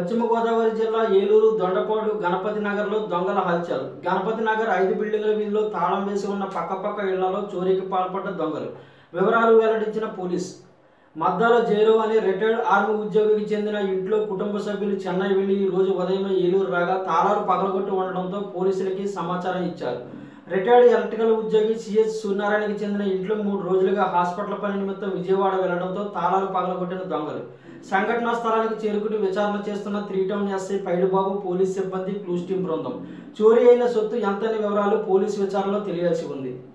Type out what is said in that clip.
పశ్చిమ గోదావరి జిల్లా ఏలూరు దొండపాడు గణపతి నగర్లో దొంగల హల్చల్ గణపతి నగర్ ఐదు బిల్డింగుల వీధిలో తాళం వేసి ఉన్న పక్కపక్క ఇళ్లలో చోరీకి పాల్పడ్డ దొంగలు వివరాలు వెల్లడించిన పోలీస్ మద్దాల జైరవ్ అనే రిటైర్డ్ ఆర్మీ ఉద్యోగికి చెందిన ఇంట్లో కుటుంబ సభ్యులు చెన్నై వెళ్లి ఈ రోజు ఉదయం ఏలూరు రాగా తాళాలు పగలగొట్టి ఉండడంతో పోలీసులకి సమాచారం ఇచ్చారు రిటైర్డ్ ఎలక్ట్రికల్ ఉద్యోగి సిఎస్ సూర్యనారాయణకి చెందిన ఇంట్లో మూడు రోజులుగా హాస్పిటల్ పని నిమిత్తం విజయవాడ వెళ్లడంతో తాళాలు పగలగొట్టిన దొంగలు సంఘటనా స్థలానికి చేరుకుని విచారణ చేస్తున్న three town SI Paidubabu police సిబ్బంది క్లూస్ టీం బృందం చోరీ అయిన సొత్తు ఎంతని వివరాలు పోలీసు విచారణలో తెలియాల్సి ఉంది